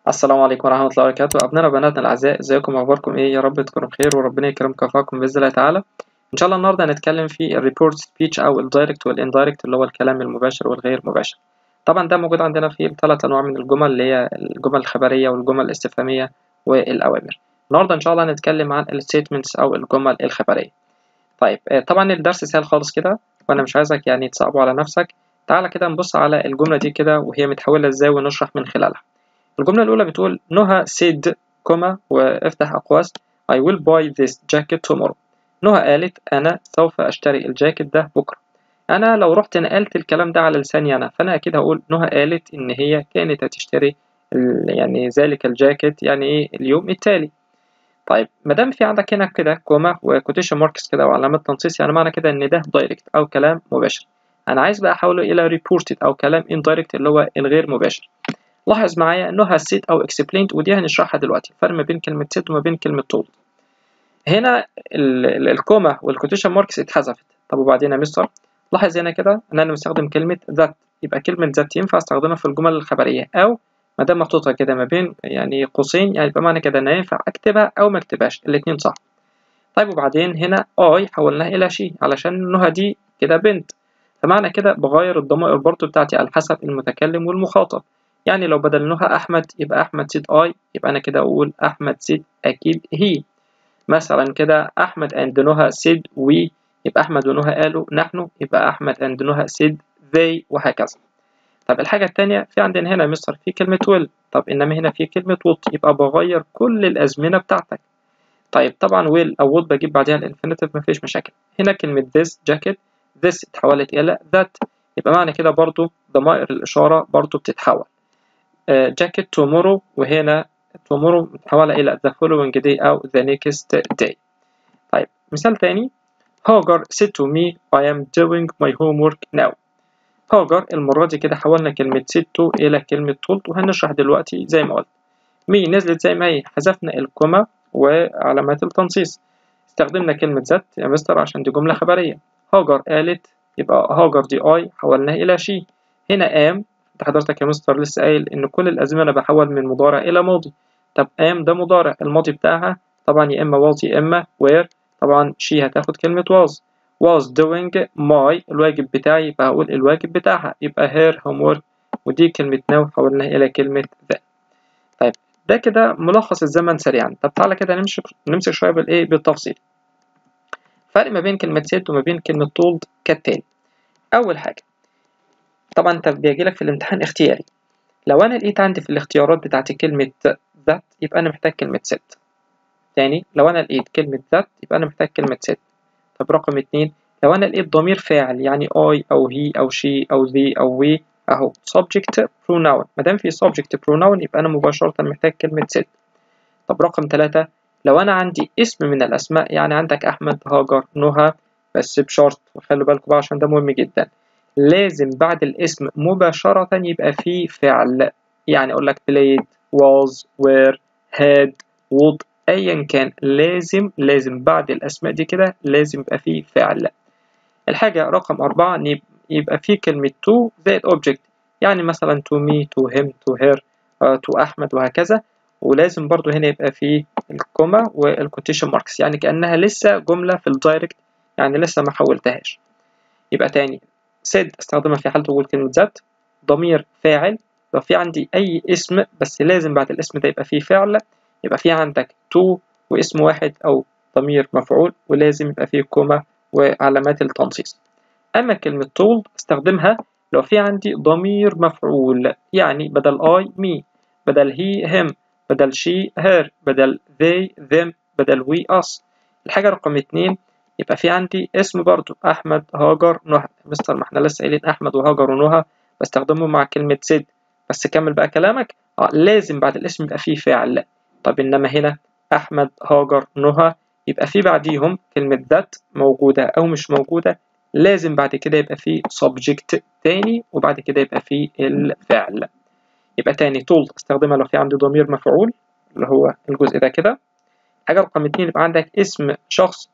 السلام عليكم ورحمة الله وبركاته أبنائنا وبناتنا الأعزاء ازيكم أخباركم إيه يا رب تكونوا بخير وربنا يكرمكم ويوفقكم بإذن الله تعالى إن شاء الله النهاردة هنتكلم في الريبورت سبيتش أو الدايركت والاندايركت اللي هو الكلام المباشر والغير مباشر طبعا ده موجود عندنا في ثلاث أنواع من الجمل اللي هي الجمل الخبرية والجمل الاستفهامية والأوامر النهاردة إن شاء الله هنتكلم عن الستيتمنتس أو الجمل الخبرية طيب طبعا الدرس سهل خالص كده وأنا مش عايزك يعني تصعبه على نفسك تعالى كده نبص على الجملة دي كده وهي متحولة إزاي ونشرح من خلالها الجملة الأولى بتقول نهى said كوما وافتح أقواس I will buy this jacket tomorrow نهى قالت أنا سوف أشتري الجاكيت ده بكرة أنا لو رحت نقلت الكلام ده على لساني أنا فأنا أكيد هقول نهى قالت إن هي كانت هتشتري يعني ذلك الجاكيت يعني إيه اليوم التالي طيب ما دام في عندك هنا كده كوما وكوتيشن ماركس كده وعلامة تنصيص يعني معنى كده إن ده دايركت أو كلام مباشر أنا عايز بقى أحوله إلى ريبورتد أو كلام indirect اللي هو الغير مباشر لاحظ معايا انها set او explained ودي هنشرحها دلوقتي الفرق ما بين كلمة set وما بين كلمة told هنا الكوما والكوتيشن ماركس اتحذفت طب وبعدين يا مستر لاحظ هنا كده ان انا مستخدم كلمة that يبقى كلمة that ينفع استخدمها في الجمل الخبرية او ما دام محطوطة كده ما بين يعني قوسين يعني بمعنى كده ان ينفع اكتبها او ما اكتبهاش الاتنين صح طيب وبعدين هنا I حولناها الى she علشان نهى دي كده بنت فمعنى كده بغير الضمائر برضو بتاعتي على حسب المتكلم والمخاطب يعني لو بدل نهى أحمد يبقى أحمد سيد أي يبقى أنا كده أقول أحمد سيد أكيد هي مثلا كده أحمد أند نهى سيد وي يبقى أحمد ونهى قالوا نحن يبقى أحمد أند نهى سيد they وهكذا طب الحاجة التانية في عندنا هنا مستر في كلمة will طب إنما هنا في كلمة would يبقى بغير كل الأزمنة بتاعتك طيب طبعا will أو would بجيب بعدها الانفينيتيف مفيش مشاكل هنا كلمة this jacket this اتحولت إلى that يبقى معنى كده برضو ضمائر الإشارة برضو بتتحول جاكيت uh, tomorrow وهنا tomorrow متحولة إلى the following day أو the next day طيب مثال تاني هاجر said to me I am doing my homework now هاجر المرة دي كده حولنا كلمة said to إلى كلمة told وهنشرح دلوقتي زي ما قلت مي نزلت زي ما هي حذفنا الكوما وعلامات التنصيص استخدمنا كلمة ذات يا مستر عشان دي جملة خبرية هاجر قالت يبقى هاجر دي I حولناها إلى she هنا am انت حضرتك يا مستر لسه قايل ان كل الازمنه بحول من مضارع الى ماضي طب ام ده مضارع الماضي بتاعها طبعا يا اما was يا اما were طبعا she هتاخد كلمه was was doing my الواجب بتاعي يبقى هقول الواجب بتاعها يبقى her homework ودي كلمه now حولناها الى كلمه that طيب ده كده ملخص الزمن سريعا طب تعالى كده نمسك نمسك شويه بالايه بالتفصيل فرق ما بين كلمه said وما بين كلمه told كالتالي اول حاجه طبعا انت بيجيلك في الامتحان اختياري لو انا لقيت عندي في الاختيارات بتاعت كلمة ذات يبقى انا محتاج كلمة ست تاني لو انا لقيت كلمة ذات يبقى انا محتاج كلمة ست طب رقم اتنين لو انا لقيت ضمير فاعل يعني I او he او she او they او we اهو subject pronoun مادام في subject pronoun يبقى انا مباشرة محتاج كلمة ست طب رقم تلاتة لو انا عندي اسم من الاسماء يعني عندك احمد هاجر نهى بس بشرط وخلوا بالكم بقى عشان ده مهم جدا لازم بعد الاسم مباشرة يبقى فيه فعل يعني أقول لك played was were had would أيا كان لازم لازم بعد الأسماء دي كده لازم يبقى فيه فعل الحاجة رقم أربعة يبقى فيه كلمة to زائد object يعني مثلا to me to him to her uh, to أحمد وهكذا ولازم برضو هنا يبقى فيه الكوما والكوتيشن ماركس يعني كأنها لسه جملة في الدايركت يعني لسه ما حولتهاش يبقى تاني said استخدمها في حالة وجود كلمة ذات ضمير فاعل لو في عندي أي اسم بس لازم بعد الاسم ده يبقى فيه فعل يبقى في عندك to واسم واحد أو ضمير مفعول ولازم يبقى فيه كوما وعلامات التنصيص أما كلمة told استخدمها لو في عندي ضمير مفعول يعني بدل I me بدل he him بدل she her بدل they them بدل we us الحاجة رقم اتنين يبقى في عندي اسم برضو أحمد هاجر نهى مستر ما احنا لسه قايلين أحمد وهاجر ونهى بستخدمهم مع كلمة سيد بس كمل بقى كلامك اه لازم بعد الاسم يبقى فيه فعل طب إنما هنا أحمد هاجر نهى يبقى في بعديهم كلمة ذات موجودة أو مش موجودة لازم بعد كده يبقى فيه subject تاني وبعد كده يبقى فيه الفعل يبقى تاني طول استخدمها لو في عندي ضمير مفعول اللي هو الجزء ده كده حاجة رقم اتنين يبقى عندك اسم شخص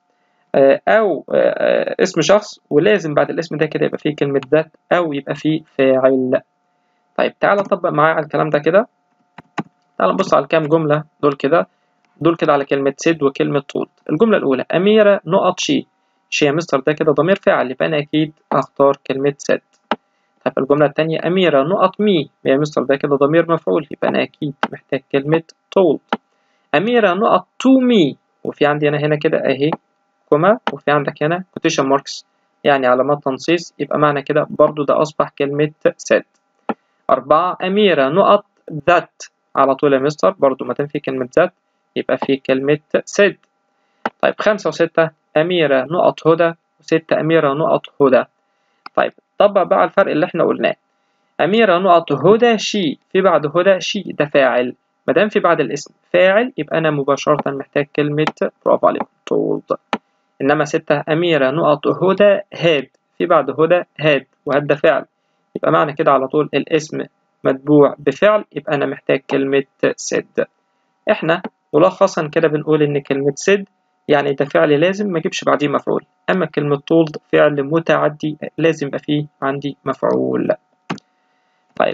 أو اسم شخص ولازم بعد الاسم ده كده يبقى فيه كلمة ذات أو يبقى فيه فاعل طيب تعالى نطبق معايا على الكلام ده كده تعال نبص على كام جملة دول كده دول كده على كلمة سيد وكلمة طول الجملة الأولى أميرة نقط شي شي يا مستر ده كده ضمير فاعل يبقى أنا أكيد هختار كلمة سيد طيب الجملة التانية أميرة نقط مي يا مستر ده كده ضمير مفعول يبقى أنا أكيد محتاج كلمة told أميرة نقط to me وفي عندي أنا هنا كده أهي كوما وفي عندك هنا quotation marks يعني علامات تنصيص يبقى معنى كده برضو ده أصبح كلمة said أربعة أميرة نقط that على طول يا مستر برضو ما في كلمة that يبقى في كلمة said طيب خمسة وستة أميرة نقط هدى وستة أميرة نقط هدى طيب طبق بقى الفرق اللي احنا قلناه أميرة نقط هدى شي في بعد هدى شي ده فاعل ما دام في بعد الاسم فاعل يبقى أنا مباشرة محتاج كلمة برافو عليكم told إنما ستة أميرة نقط هدى هاد في بعد هدى هاد وهاد ده فعل يبقى معنى كده على طول الاسم متبوع بفعل يبقى أنا محتاج كلمة سد إحنا ملخصا كده بنقول إن كلمة سد يعني ده فعل لازم ما اجيبش بعديه مفعول أما كلمة طولد فعل متعدي لازم يبقى فيه عندي مفعول طيب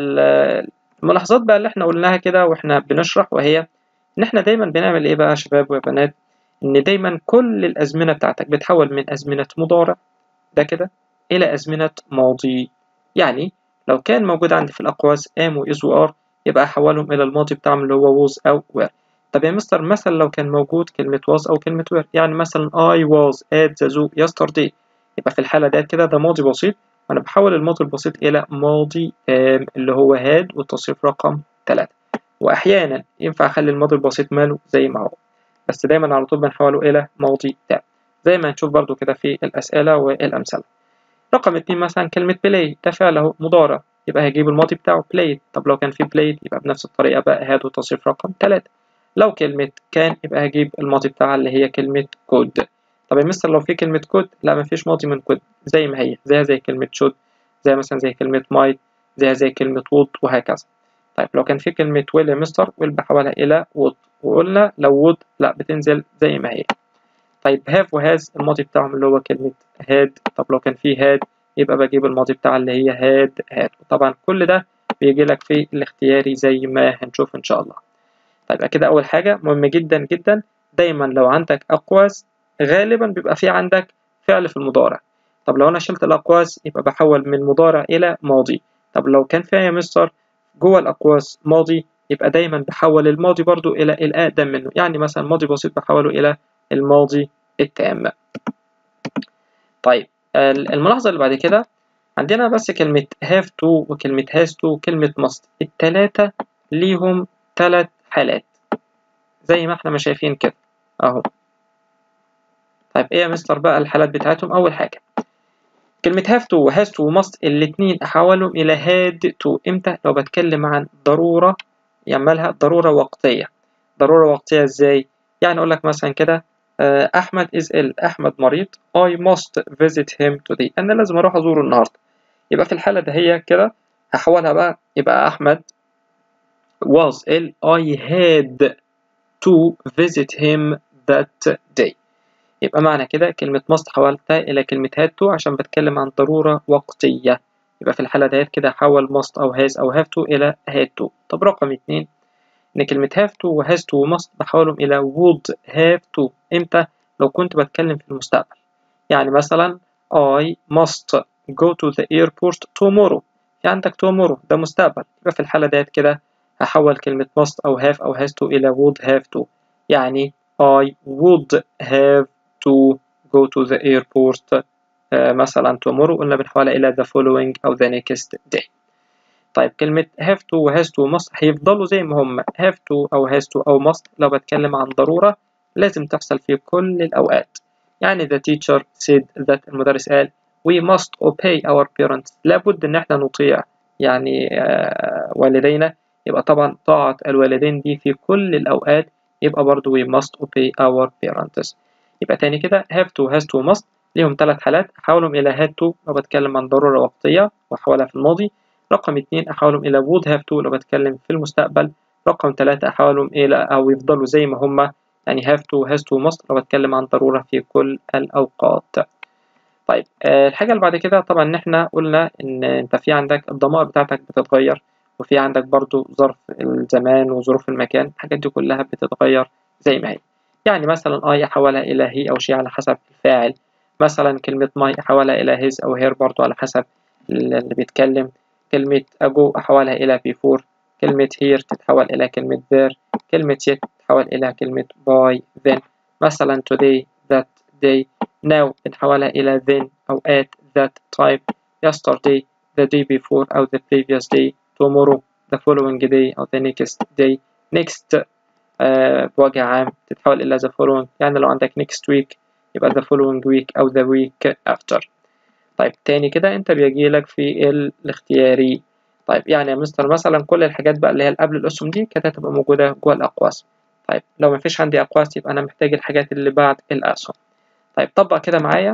الملاحظات بقى اللي احنا قلناها كده واحنا بنشرح وهي ان احنا دايما بنعمل ايه بقى يا شباب وبنات ان دايما كل الازمنه بتاعتك بتحول من ازمنه مضارع ده كده الى ازمنه ماضي يعني لو كان موجود عندي في الاقواس am و is و are يبقى احولهم الى الماضي بتاعهم اللي هو was او were طب يا مستر مثلا لو كان موجود كلمة was أو كلمة were يعني مثلا I was at the zoo yesterday يبقى في الحالة ديت كده ده ماضي بسيط وأنا بحول الماضي البسيط إلى ماضي تام اللي هو had والتصريف رقم 3 وأحيانا ينفع أخلي الماضي البسيط ماله زي ما هو بس دايما على طول بنحوله إلى ماضي تام زي ما هنشوف برضو كده في الأسئلة والأمثلة رقم اتنين مثلا كلمة play ده فعل أهو مضارع يبقى هجيب الماضي بتاعه played طب لو كان في played يبقى بنفس الطريقة بقى had والتصريف رقم 3 لو كلمة كان يبقى هجيب الماضي بتاعها اللي هي كلمة كود طب يا مستر لو في كلمة كود لا مفيش ماضي من كود زي ما هي زيها زي كلمة should زي مثلا زي كلمة might زيها زي كلمة would وهكذا طيب لو كان في كلمة will يا مستر will بحولها إلى would وقلنا لو would لا بتنزل زي ما هي طيب have وهاز الماضي بتاعهم اللي هو كلمة had طب لو كان في had يبقى بجيب الماضي بتاعها اللي هي had had وطبعا كل ده بيجي لك في الاختياري زي ما هنشوف إن شاء الله طيب كده أول حاجة مهمة جدا جدا دايما لو عندك أقواس غالبا بيبقى في عندك فعل في المضارع طب لو أنا شلت الأقواس يبقى بحول من مضارع إلى ماضي طب لو كان فيها يا مستر جوه الأقواس ماضي يبقى دايما بحول الماضي برضو إلى الأقدم منه يعني مثلا ماضي بسيط بحوله إلى الماضي التام طيب الملاحظة اللي بعد كده عندنا بس كلمة have to وكلمة has to وكلمة must التلاتة ليهم تلات حالات زي ما احنا ما شايفين كده اهو طيب ايه يا مستر بقى الحالات بتاعتهم اول حاجة كلمة have to و has to و must الاتنين احولهم الى had to امتى لو بتكلم عن ضرورة يعملها ضرورة وقتية ضرورة وقتية ازاي يعني اقول لك مثلا كده احمد is ill احمد مريض I must visit him today انا لازم اروح ازوره النهارده يبقى في الحالة ده هي كده هحولها بقى يبقى احمد was ill I had to visit him that day يبقى معنى كده كلمة must حولتها إلى كلمة had to عشان بتكلم عن ضرورة وقتية يبقى في الحالة ديت كده حول must أو has أو have to إلى had to طب رقم اتنين إن كلمة have to و has to و must بحولهم إلى would have to إمتى لو كنت بتكلم في المستقبل يعني مثلا I must go to the airport tomorrow في عندك tomorrow ده مستقبل يبقى في الحالة ديت كده هحول كلمة must أو have أو has to إلى would have to يعني I would have to go to the airport uh, مثلا tomorrow قلنا بنحولها إلى the following أو the next day طيب كلمة have to و has to و must هيفضلوا زي ما هم have to أو has to أو must لو بتكلم عن ضرورة لازم تحصل في كل الأوقات يعني the teacher said that المدرس قال we must obey our parents لابد إن احنا نطيع يعني uh, والدينا يبقى طبعا طاعة الوالدين دي في كل الأوقات يبقى برضو we must obey our parents يبقى تاني كده have to has to must ليهم ثلاث حالات أحولهم إلى had to لو بتكلم عن ضرورة وقتية وأحولها في الماضي رقم اتنين أحولهم إلى would have to لو بتكلم في المستقبل رقم ثلاثة أحولهم إلى أو يفضلوا زي ما هما يعني have to has to must لو بتكلم عن ضرورة في كل الأوقات طيب الحاجة اللي بعد كده طبعا إن إحنا قلنا إن أنت في عندك الضمائر بتاعتك بتتغير وفي عندك برضو ظرف الزمان وظروف المكان الحاجات دي كلها بتتغير زي ما هي يعني مثلا اي احولها الى هي او شي على حسب الفاعل مثلا كلمة ماي احولها الى هيز او هير برضو على حسب اللي بيتكلم كلمة أجو أحولها إلى before كلمة here تتحول إلى كلمة there كلمة yet تتحول إلى كلمة by then مثلا today that day now تتحولها إلى then أو at that time yesterday the day before أو the previous day tomorrow the following day أو the next day next آه بوجه عام تتحول إلى the following يعني لو عندك next week يبقى the following week أو the week after طيب تاني كده انت بيجيلك في الاختياري طيب يعني يا مستر مثلا كل الحاجات بقى اللي هي قبل الاسهم دي كانت هتبقى موجوده جوه الاقواس طيب لو مفيش عندي اقواس يبقى انا محتاج الحاجات اللي بعد الاسهم طيب طبق كده معايا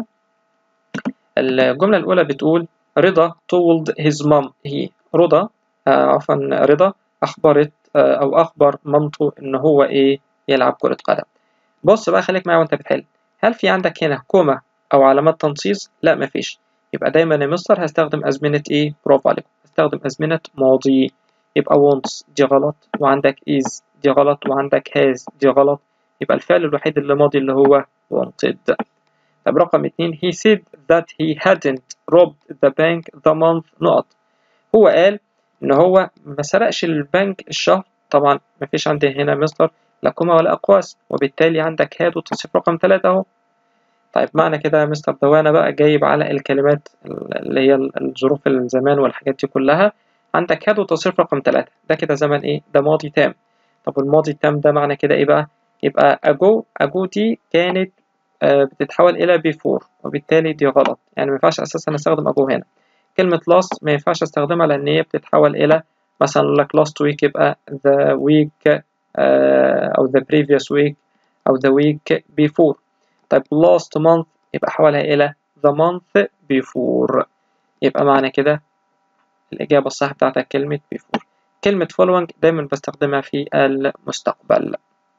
الجمله الاولى بتقول رضا told his mom هي رضا آه عفوا رضا اخبرت آه او اخبر مامته ان هو ايه يلعب كره قدم بص بقى خليك معايا وانت بتحل هل في عندك هنا كوما او علامات تنصيص لا مفيش يبقى دايما يا مستر هستخدم أزمنة إيه؟ برافو عليكم هستخدم أزمنة ماضي يبقى wants دي غلط وعندك is دي غلط وعندك has دي غلط يبقى الفعل الوحيد اللي ماضي اللي هو wanted طب رقم اتنين he said that he hadn't robbed the bank the month نقط هو قال إن هو ما سرقش البنك الشهر طبعا مفيش عندي هنا مستر لا كوما ولا أقواس وبالتالي عندك هاد وتصريف رقم تلاتة أهو طيب معنى كده يا مستر دوانا بقى جايب على الكلمات اللي هي الظروف الزمان والحاجات دي كلها عندك هاد وتصريف رقم تلاتة ده كده زمن ايه ده ماضي تام طب الماضي التام ده معنى كده ايه بقى يبقى أجو أجو دي كانت آه بتتحول إلى بيفور وبالتالي دي غلط يعني مينفعش أساسا أستخدم أجو هنا كلمة last مينفعش أستخدمها لأن هي بتتحول إلى مثلا لك last week يبقى the week آه أو the previous week أو the week before طيب last month يبقى حولها إلى the month before يبقى معنى كده الإجابة الصح بتاعتك كلمة before كلمة following دايما بستخدمها في المستقبل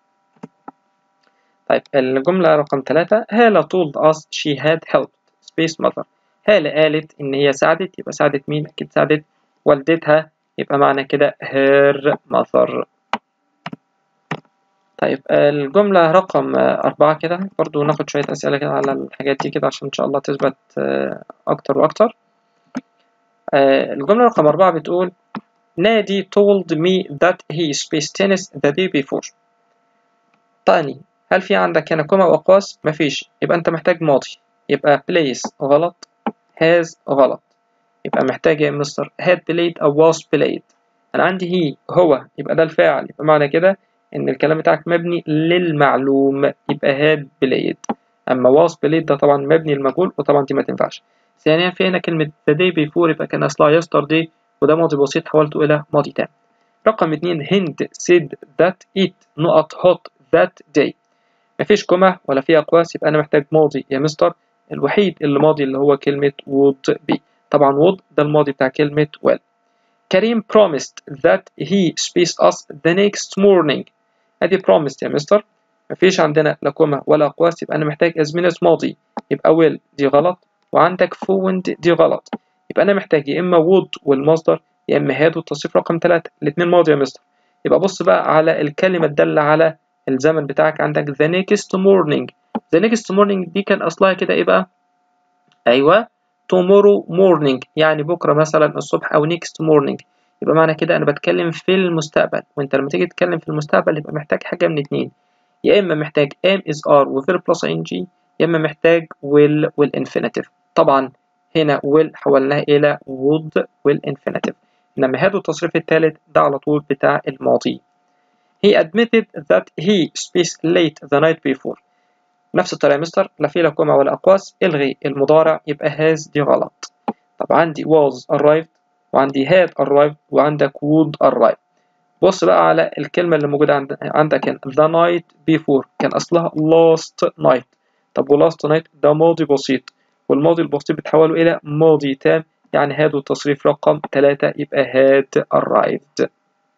طيب الجملة رقم ثلاثة هالة told us she had helped space mother هالة قالت إن هي ساعدت يبقى ساعدت مين؟ أكيد ساعدت والدتها يبقى معنى كده her mother طيب الجملة رقم أربعة كده برضو ناخد شوية أسئلة كده على الحاجات دي كده عشان إن شاء الله تثبت أكتر وأكتر الجملة رقم أربعة بتقول نادي told me that he spaced tennis the day before تاني هل في عندك هنا كوما وأقواس؟ مفيش يبقى أنت محتاج ماضي يبقى place غلط has غلط يبقى محتاج يا مستر had played أو was played أنا عندي هي هو يبقى ده الفاعل يبقى معنى كده إن الكلام بتاعك مبني للمعلوم يبقى هاد بليد أما واس بليد ده طبعا مبني للمجهول وطبعا دي ما تنفعش ثانيا في هنا كلمة the day before يبقى كان أصلها yesterday وده ماضي بسيط حولته إلى ماضي تام رقم اتنين هند said that it نقط hot that day مفيش كوما ولا في أقواس يبقى أنا محتاج ماضي يا مستر الوحيد اللي ماضي اللي هو كلمة would be طبعا would ده الماضي بتاع كلمة well كريم promised that he spaced us the next morning ادي promised يا مستر مفيش عندنا لا كوما ولا اقواس يبقى انا محتاج ازمنه ماضي يبقى will دي غلط وعندك فوند دي غلط يبقى انا محتاج يا اما would والمصدر يا اما had والتصريف رقم 3 الاثنين ماضي يا مستر يبقى بص بقى على الكلمه الداله على الزمن بتاعك عندك the next morning the next morning دي كان اصلها كده ايه بقى ايوه tomorrow morning يعني بكره مثلا الصبح او next morning يبقى معنى كده انا بتكلم في المستقبل وانت لما تيجي تتكلم في المستقبل يبقى محتاج حاجه من اتنين يا اما محتاج am is are وفير بلس ing يا اما محتاج will والانفينيتيف طبعا هنا will حولناها الى would والانفينيتيف انما هذا التصريف الثالث ده على طول بتاع الماضي he admitted that he spaced late the night before نفس الطريقه يا مستر لا في لا كوما ولا اقواس الغي المضارع يبقى has دي غلط طب عندي was arrived وعندي had arrived وعندك would arrive بص بقى على الكلمة اللي موجودة عند... عندك هنا the night before كان أصلها last night طب و last night ده ماضي بسيط والماضي البسيط بتحوله إلى ماضي تام يعني had والتصريف رقم 3 يبقى had arrived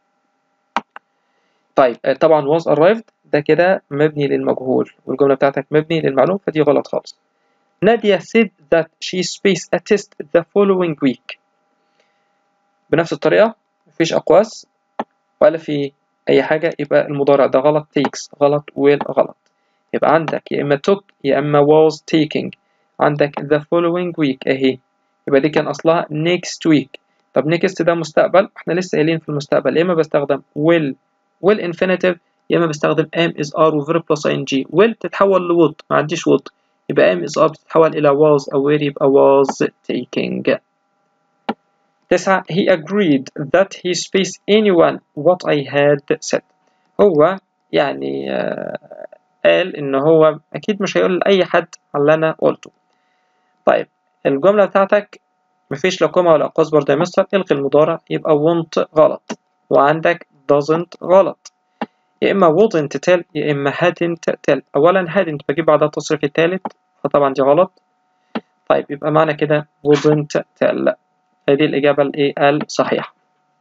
طيب طبعا was arrived ده كده مبني للمجهول والجملة بتاعتك مبني للمعلوم فدي غلط خالص نادية said that she spaced a test the following week بنفس الطريقة مفيش أقواس ولا في أي حاجة يبقى المضارع ده غلط takes غلط will غلط يبقى عندك يا إما took يا إما was taking عندك the following week أهي يبقى دي كان أصلها next week طب next ده مستقبل احنا لسه قايلين في المستقبل يا إما بستخدم will will infinitive يا إما بستخدم am is are و verb plus ing will تتحول ل would ما عنديش would يبقى am is are بتتحول إلى was أو were يبقى was taking تسعة he agreed that he space anyone what I had said هو يعني آه قال إن هو أكيد مش هيقول لأي حد على اللي أنا قلته طيب الجملة بتاعتك مفيش لا كوما ولا أقواس برضه يا مستر الغي المضارع يبقى won't غلط وعندك doesn't غلط يا إما wouldn't tell يا إما hadn't tell أولا hadn't بجيب بعدها التصريف التالت فطبعا دي غلط طيب يبقى معنى كده wouldn't tell هذه الإجابة الإيه الصحيحة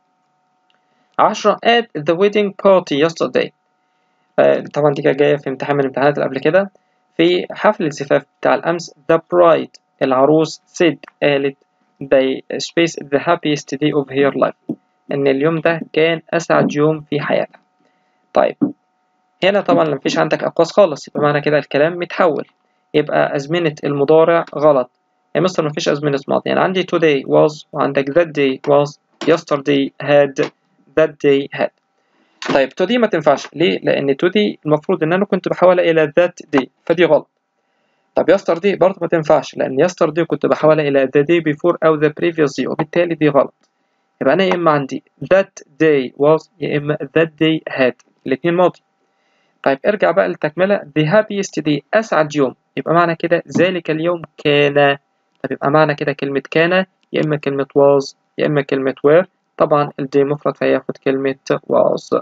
عشرة at the wedding party yesterday آه طبعا دي كانت جاية في امتحان من الامتحانات اللي قبل كده في حفل الزفاف بتاع الأمس the bride العروس said قالت they space the happiest day of her life إن اليوم ده كان أسعد يوم في حياتها طيب هنا طبعا لما مفيش عندك أقواس خالص يبقى معنى كده الكلام متحول يبقى أزمنة المضارع غلط يا مستر مفيش أزمنة ماضي يعني عندي today was وعندك that day was yesterday had that day had طيب to دي ما تنفعش ليه؟ لأن to دي المفروض إن أنا كنت بحولها إلى that day فدي غلط طب yesterday برضه ما تنفعش لأن yesterday كنت بحولها إلى the day before أو the previous day وبالتالي دي غلط يبقى أنا يا إما عندي that day was يا إما that day had الاتنين ماضي طيب ارجع بقى للتكملة the happiest day أسعد يوم يبقى معنى كده ذلك اليوم كان طب يبقى معنى كده كلمة كان يا إما كلمة was يا إما كلمة were طبعا الدي مفرد فهياخد كلمة was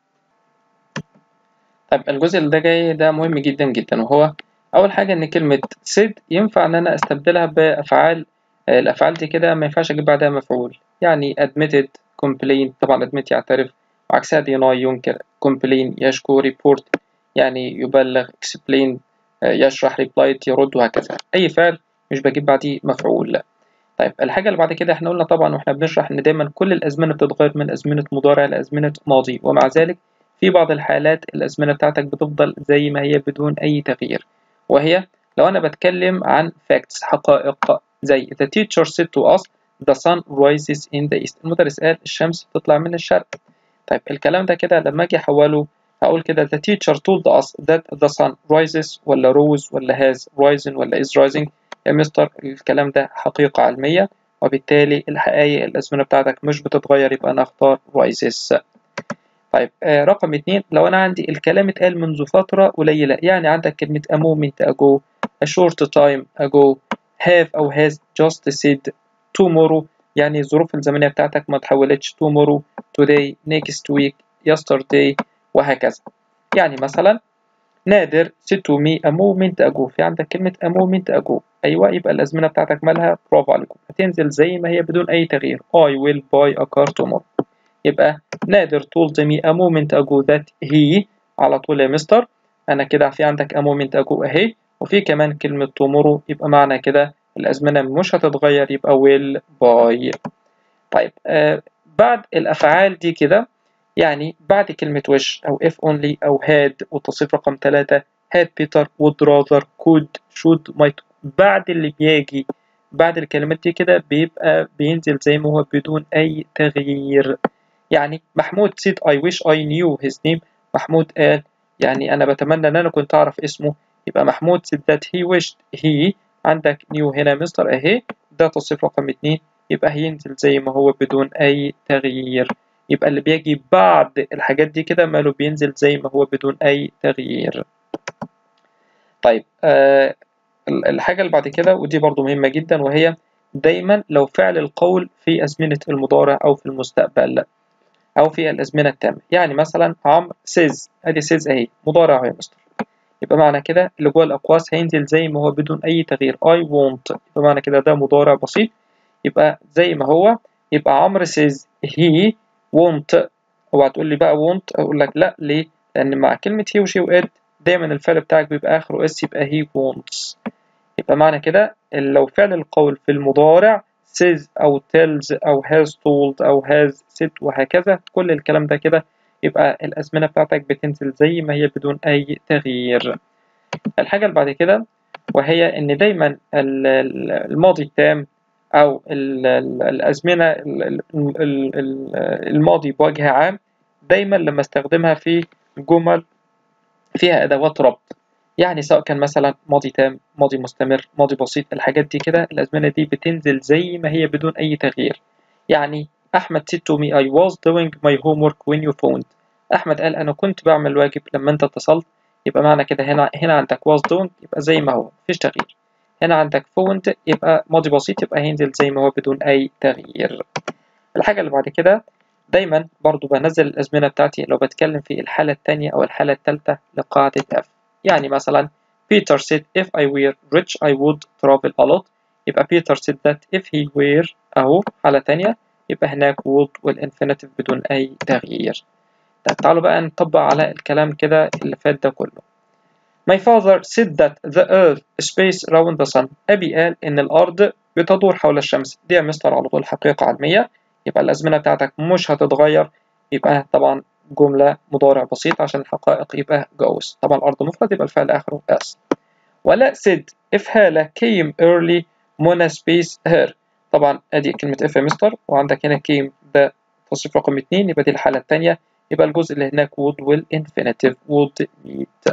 طيب الجزء اللي ده جاي ده مهم جدا جدا وهو أول حاجة إن كلمة said ينفع إن أنا أستبدلها بأفعال الأفعال دي كده ما ينفعش أجيب بعدها مفعول يعني admitted complain طبعا admit يعترف وعكسها deny ينكر complain يشكو report يعني يبلغ explain يشرح replied يرد وهكذا أي فعل مش بجيب بعديه مفعول لا طيب الحاجة اللي بعد كده احنا قلنا طبعا واحنا بنشرح ان دايما كل الأزمنة بتتغير من أزمنة مضارع لأزمنة ماضي ومع ذلك في بعض الحالات الأزمنة بتاعتك بتفضل زي ما هي بدون أي تغيير وهي لو أنا بتكلم عن facts حقائق زي the teacher said to us the sun rises in the east المدرس قال الشمس بتطلع من الشرق طيب الكلام ده كده لما أجي أحوله هقول كده the teacher told us that the sun rises ولا rose ولا has risen ولا is rising يا مستر الكلام ده حقيقة علمية وبالتالي الحقائق الأزمنة بتاعتك مش بتتغير يبقى أنا أختار rises طيب آه رقم اتنين لو أنا عندي الكلام اتقال منذ فترة قليلة يعني عندك كلمة a moment ago a short time ago have أو has just said tomorrow يعني الظروف الزمنية بتاعتك ما تحولتش tomorrow today next week yesterday وهكذا يعني مثلا نادر said to me a moment ago في عندك كلمة a moment ago أيوة يبقى الأزمنة بتاعتك مالها برافو عليكم هتنزل زي ما هي بدون أي تغيير I will buy a car tomorrow يبقى نادر told me a moment ago that he على طول يا مستر أنا كده في عندك a moment ago أهي وفي كمان كلمة tomorrow يبقى معنى كده الأزمنة مش هتتغير يبقى will buy طيب آه بعد الأفعال دي كده يعني بعد كلمة wish أو if only أو had والتصريف رقم ثلاثة had better would rather could should might بعد اللي بيجي بعد الكلمات دي كده بيبقى بينزل زي ما هو بدون أي تغيير يعني محمود said I wish I knew his name محمود قال يعني أنا بتمنى إن أنا كنت أعرف اسمه يبقى محمود said that he wished he عندك new هنا مستر أهي ده تصريف رقم اتنين يبقى هينزل زي ما هو بدون أي تغيير يبقى اللي بيجي بعد الحاجات دي كده ماله بينزل زي ما هو بدون أي تغيير طيب آه الحاجة اللي بعد كده ودي برضو مهمة جدا وهي دايما لو فعل القول في أزمنة المضارع أو في المستقبل أو في الأزمنة التامة يعني مثلا عمرو says أدي says أهي مضارع أهي مستر يبقى معنى كده اللي جوه الأقواس هينزل زي ما هو بدون أي تغيير I want يبقى معنى كده ده مضارع بسيط يبقى زي ما هو يبقى عمرو says he want اوعى تقول لي بقى want اقول لك لا ليه لان مع كلمه هي وشي وات دايما الفعل بتاعك بيبقى اخره اس يبقى he wants يبقى معنى كده لو فعل القول في المضارع says أو tells أو has told أو has said وهكذا كل الكلام ده كده يبقى الأزمنة بتاعتك بتنزل زي ما هي بدون أي تغيير الحاجة اللي بعد كده وهي إن دايما الماضي التام أو الأزمنة الماضي بوجه عام دايما لما استخدمها في جمل فيها أدوات ربط يعني سواء كان مثلا ماضي تام ماضي مستمر ماضي بسيط الحاجات دي كده الأزمنة دي بتنزل زي ما هي بدون أي تغيير يعني أحمد said to me I was doing my homework when you phoned أحمد قال أنا كنت بعمل واجب لما أنت اتصلت يبقى معنى كده هنا هنا عندك was doing يبقى زي ما هو مفيش تغيير هنا عندك phoned يبقى ماضي بسيط يبقى هينزل زي ما هو بدون أي تغيير الحاجة اللي بعد كده دايما برضو بنزل الأزمنة بتاعتي لو بتكلم في الحالة التانية أو الحالة التالتة لقاعدة F يعني مثلا Peter said if I were rich I would travel a lot يبقى Peter said that if he were أهو حالة تانية يبقى هناك would والinfinitive بدون أي تغيير طيب تعالوا بقى نطبق على الكلام كده اللي فات ده كله My father said that the earth space around the sun أبي قال إن الأرض بتدور حول الشمس دي يا مستر على طول حقيقة علمية يبقى الأزمنة بتاعتك مش هتتغير يبقى طبعا جملة مضارع بسيط عشان الحقائق يبقى goes طبعا الأرض مفرد يبقى الفعل آخره s ولا said if هالة came early منى space her طبعا ادي كلمة if يا مستر وعندك هنا came ده تصريف رقم اتنين يبقى دي الحالة التانية يبقى الجزء اللي هناك would والinfinitive would meet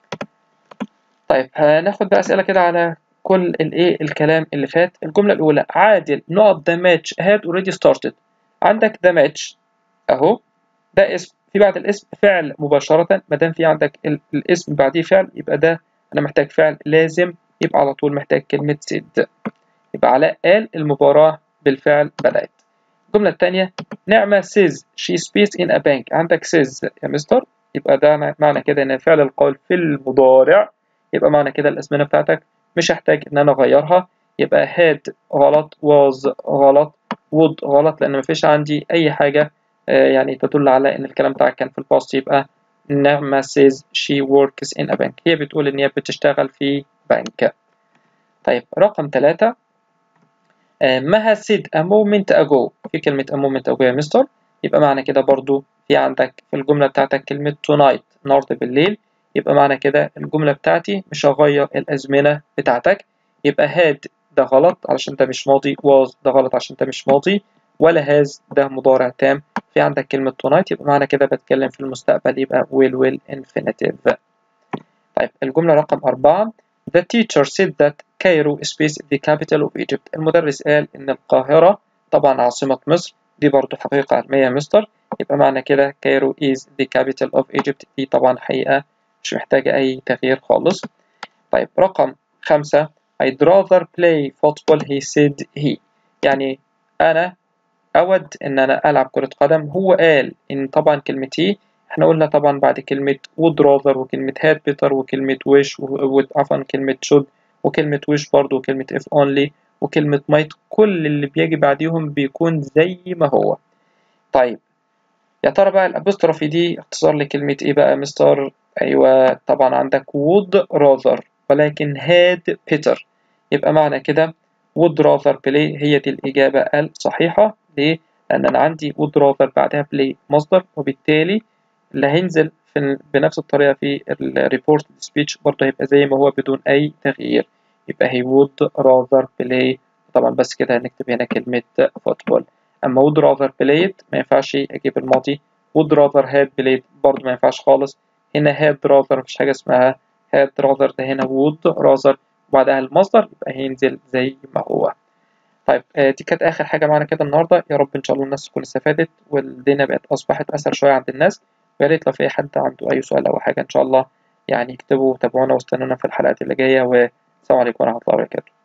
طيب هناخد بقى أسئلة كده على كل الايه الكلام اللي فات الجملة الأولى عادل نقط the match had already started عندك the match أهو ده اسم في بعد الاسم فعل مباشرة ما دام في عندك الاسم بعديه فعل يبقى ده أنا محتاج فعل لازم يبقى على طول محتاج كلمة said يبقى علاء قال المباراة بالفعل بدأت الجملة الثانية نعمة says she speaks in a bank عندك says يا مستر يبقى ده معنى كده إن فعل القول في المضارع يبقى معنى كده الأزمنة بتاعتك مش هحتاج إن أنا أغيرها يبقى had غلط was غلط would غلط لأن مفيش عندي أي حاجة يعني تدل على إن الكلام بتاعك كان في الباست يبقى نعمة says she works in a bank هي بتقول إن هي بتشتغل في بنك طيب رقم ثلاثة مها said a moment ago في كلمة a moment ago يا مستر يبقى معنى كده برضو في عندك في الجملة بتاعتك كلمة tonight النهاردة بالليل يبقى معنى كده الجملة بتاعتي مش هغير الأزمنة بتاعتك يبقى had ده غلط علشان ده مش ماضي was ده غلط عشان ده مش ماضي ولا has ده مضارع تام في عندك كلمة tonight يبقى معنى كده بتكلم في المستقبل يبقى will will infinitive طيب الجملة رقم أربعة The teacher said that Cairo is the capital of Egypt المدرس قال إن القاهرة طبعا عاصمة مصر دي برضو حقيقة علمية يا مستر يبقى معنى كده Cairo is the capital of Egypt دي طبعا حقيقة مش محتاجة أي تغيير خالص طيب رقم خمسة I'd rather play football he said he يعني أنا أود إن أنا ألعب كرة قدم هو قال إن طبعا كلمة he احنا قلنا طبعا بعد كلمة would rather وكلمة had better وكلمة wish وعفوا كلمة should وكلمة wish برضو وكلمة if only وكلمة might كل اللي بيجي بعديهم بيكون زي ما هو طيب يا ترى بقى الابوستروفي دي اختصار لكلمة ايه بقى مستر ايوه طبعا عندك would rather ولكن had better يبقى معنى كده would rather play هي دي الإجابة الصحيحة ليه؟ لأن أنا عندي would rather بعدها play مصدر وبالتالي اللي هينزل في بنفس الطريقة في الريبورت سبيتش برضه هيبقى زي ما هو بدون أي تغيير يبقى he would rather play طبعا بس كده هنكتب هنا كلمة فوتبول أما would rather played ما ينفعش أجيب الماضي would rather had played برضه ما ينفعش خالص هنا had rather مفيش حاجة اسمها had rather ده هنا would rather وبعدها المصدر يبقى هينزل زي ما هو طيب دي كانت آخر حاجة معانا كده النهاردة يا رب إن شاء الله الناس تكون استفادت والدنيا بقت أصبحت أسهل شوية عند الناس ويا ريت لو في حد عنده أي سؤال أو حاجة إن شاء الله يعني يكتبوا وتابعونا واستنونا في الحلقات اللي جاية والسلام عليكم ورحمة الله وبركاته